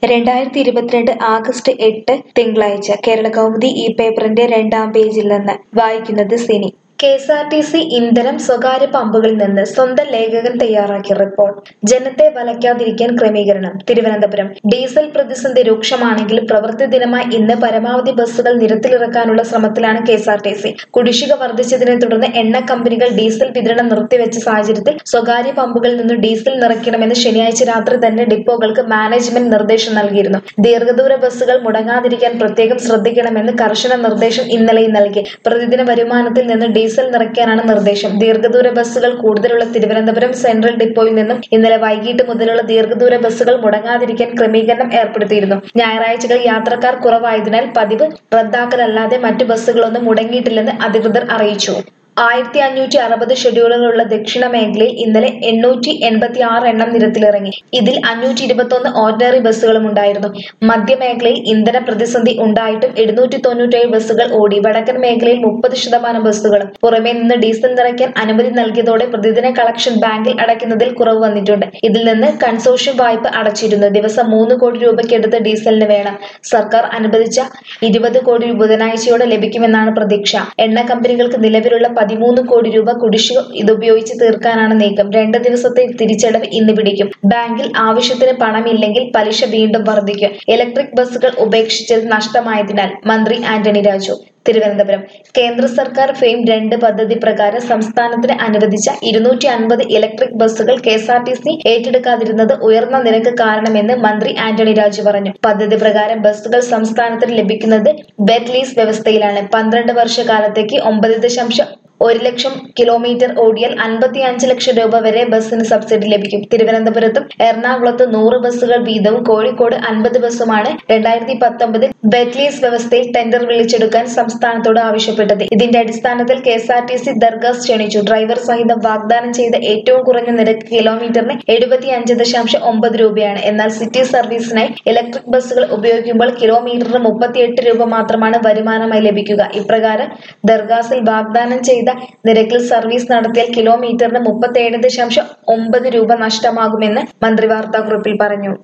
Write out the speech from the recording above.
രണ്ടായിരത്തി ഇരുപത്തിരണ്ട് ആഗസ്റ്റ് എട്ട് തിങ്കളാഴ്ച കേരള കൗമുദി ഈ പേപ്പറിന്റെ രണ്ടാം പേജിൽ നിന്ന് വായിക്കുന്നത് Sini K S R T C ഇന്ധനം സ്വകാര്യ പമ്പുകളിൽ നിന്ന് സ്വന്തം ലേഖകൻ തയ്യാറാക്കിയ റിപ്പോർട്ട് ജനത്തെ വലയ്ക്കാതിരിക്കാൻ ക്രമീകരണം തിരുവനന്തപുരം ഡീസൽ പ്രതിസന്ധി രൂക്ഷമാണെങ്കിലും പ്രവൃത്തി ദിനമായി ഇന്ന് പരമാവധി ബസ്സുകൾ നിരത്തിലിറക്കാനുള്ള ശ്രമത്തിലാണ് K S R T C കുടിശ്ശിക വർദ്ധിച്ചതിനെ തുടർന്ന് എണ്ണ കമ്പനികൾ ഡീസൽ വിതരണം നിർത്തിവെച്ച സാഹചര്യത്തിൽ സ്വകാര്യ പമ്പുകളിൽ നിന്ന് ഡീസൽ നിറയ്ക്കണമെന്ന് ശനിയാഴ്ച രാത്രി തന്നെ ഡിപ്പോകൾക്ക് മാനേജ്മെന്റ് നിർദ്ദേശം നൽകിയിരുന്നു ദീർഘദൂര ബസ്സുകൾ മുടങ്ങാതിരിക്കാൻ പ്രത്യേകം ശ്രദ്ധിക്കണമെന്ന് കർശന നിർദ്ദേശം ഇന്നലെയും നൽകി പ്രതിദിന വരുമാനത്തിൽ നിന്ന് ഡീസൽ നിറയ്ക്കാനാണ് നിർദ്ദേശം ദീർഘദൂര ബസ്സുകൾ കൂടുതലുള്ള തിരുവനന്തപുരം സെൻട്രൽ ഡിപ്പോയിൽ നിന്നും ഇന്നലെ വൈകിട്ട് മുതലുള്ള ദീർഘദൂര ബസ്സുകൾ മുടങ്ങാതിരിക്കാൻ ക്രമീകരണം ഏർപ്പെടുത്തിയിരുന്നു ഞായറാഴ്ചകൾ യാത്രക്കാർ കുറവായതിനാൽ പതിവ് റദ്ദാക്കലല്ലാതെ മറ്റു ബസ്സുകളൊന്നും മുടങ്ങിയിട്ടില്ലെന്ന് അധികൃതർ അറിയിച്ചു ആയിരത്തി അഞ്ഞൂറ്റി അറുപത് ഷെഡ്യൂളുകളുള്ള ദക്ഷിണ മേഖലയിൽ ഇന്നലെ എണ്ണൂറ്റി എൺപത്തി ആറ് എണ്ണം നിരത്തിലിറങ്ങി ഇതിൽ അഞ്ഞൂറ്റി ഇരുപത്തൊന്ന് ഓർഡിനറി ബസ്സുകളും ഉണ്ടായിരുന്നു മധ്യമേഖലയിൽ ഇന്ധന പ്രതിസന്ധി ഉണ്ടായിട്ടും എഴുന്നൂറ്റി തൊണ്ണൂറ്റേഴ് ബസ്സുകൾ ഓടി വടക്കൻ മേഖലയിൽ മുപ്പത് ശതമാനം ബസ്സുകളും പുറമെ നിന്ന് ഡീസൽ നിറയ്ക്കാൻ അനുമതി നൽകിയതോടെ പ്രതിദിന കളക്ഷൻ ബാങ്കിൽ അടയ്ക്കുന്നതിൽ കുറവ് വന്നിട്ടുണ്ട് ഇതിൽ നിന്ന് കൺസോഷ്യം വായ്പ അടച്ചിരുന്നു ദിവസം മൂന്ന് കോടി രൂപയ്ക്കടുത്ത് ഡീസലിന് വേണം സർക്കാർ അനുവദിച്ച ഇരുപത് കോടി ബുധനാഴ്ചയോടെ ലഭിക്കുമെന്നാണ് പ്രതീക്ഷ എണ്ണ കമ്പനികൾക്ക് നിലവിലുള്ള പതിമൂന്ന് കോടി രൂപ കുടിശ്ശിക ഇതുപയോഗിച്ച് തീർക്കാനാണ് നീക്കം രണ്ട് ദിവസത്തെ തിരിച്ചടവ് ഇന്ന് പിടിക്കും ബാങ്കിൽ ആവശ്യത്തിന് പണമില്ലെങ്കിൽ പലിശ വീണ്ടും വർദ്ധിക്കും ഇലക്ട്രിക് ബസ്സുകൾ ഉപേക്ഷിച്ചത് നഷ്ടമായതിനാൽ മന്ത്രി ആന്റണി രാജു തിരുവനന്തപുരം കേന്ദ്ര സർക്കാർ ഫെയിം രണ്ട് പദ്ധതി പ്രകാരം സംസ്ഥാനത്തിന് അനുവദിച്ച ഇരുന്നൂറ്റി അൻപത് ഇലക്ട്രിക് ബസ്സുകൾ K S R T C ഏറ്റെടുക്കാതിരുന്നത് ഉയർന്ന നിരക്ക് കാരണമെന്ന് മന്ത്രി ആന്റണി രാജു പറഞ്ഞു പദ്ധതി പ്രകാരം ബസ്സുകൾ സംസ്ഥാനത്തിന് ലഭിക്കുന്നത് ബെറ്റ് ലീസ് വ്യവസ്ഥയിലാണ് പന്ത്രണ്ട് വർഷക്കാലത്തേക്ക് ഒമ്പത് ദശാംശം ഒരു ലക്ഷം കിലോമീറ്റർ ഓടിയാൽ അൻപത്തി അഞ്ച് ലക്ഷം രൂപ വരെ ബസ്സിന് സബ്സിഡി ലഭിക്കും തിരുവനന്തപുരത്തും എറണാകുളത്തും നൂറ് ബസ്സുകൾ വീതവും കോഴിക്കോട് അൻപത് ബസ്സുമാണ് രണ്ടായിരത്തി പത്തൊമ്പതിൽ ബെറ്റ്ലീസ് വ്യവസ്ഥയിൽ ടെൻഡർ വിളിച്ചെടുക്കാൻ സംസ്ഥാനത്തോട് ആവശ്യപ്പെട്ടത് ഇതിന്റെ അടിസ്ഥാനത്തിൽ K S R T C ദർഗാസ് ക്ഷണിച്ചു ഡ്രൈവർ സഹിതം വാഗ്ദാനം ചെയ്ത ഏറ്റവും കുറഞ്ഞ നിരക്ക് കിലോമീറ്ററിന് എഴുപത്തി അഞ്ച് ദശാംശം ഒമ്പത് രൂപയാണ് എന്നാൽ സിറ്റി സർവീസിനായി ഇലക്ട്രിക് ബസ്സുകൾ ഉപയോഗിക്കുമ്പോൾ കിലോമീറ്ററിന് മുപ്പത്തിയെട്ട് രൂപ മാത്രമാണ് വരുമാനമായി ലഭിക്കുക ഇപ്രകാരം ദർഗാസിൽ വാഗ്ദാനം ചെയ്ത നിരക്കിൽ സർവീസ് നടത്തിയാൽ കിലോമീറ്ററിന് മുപ്പത്തിയേഴ് ദശാംശം ഒമ്പത് രൂപ നഷ്ടമാകുമെന്ന് മന്ത്രി വാർത്താക്കുറിപ്പിൽ പറഞ്ഞു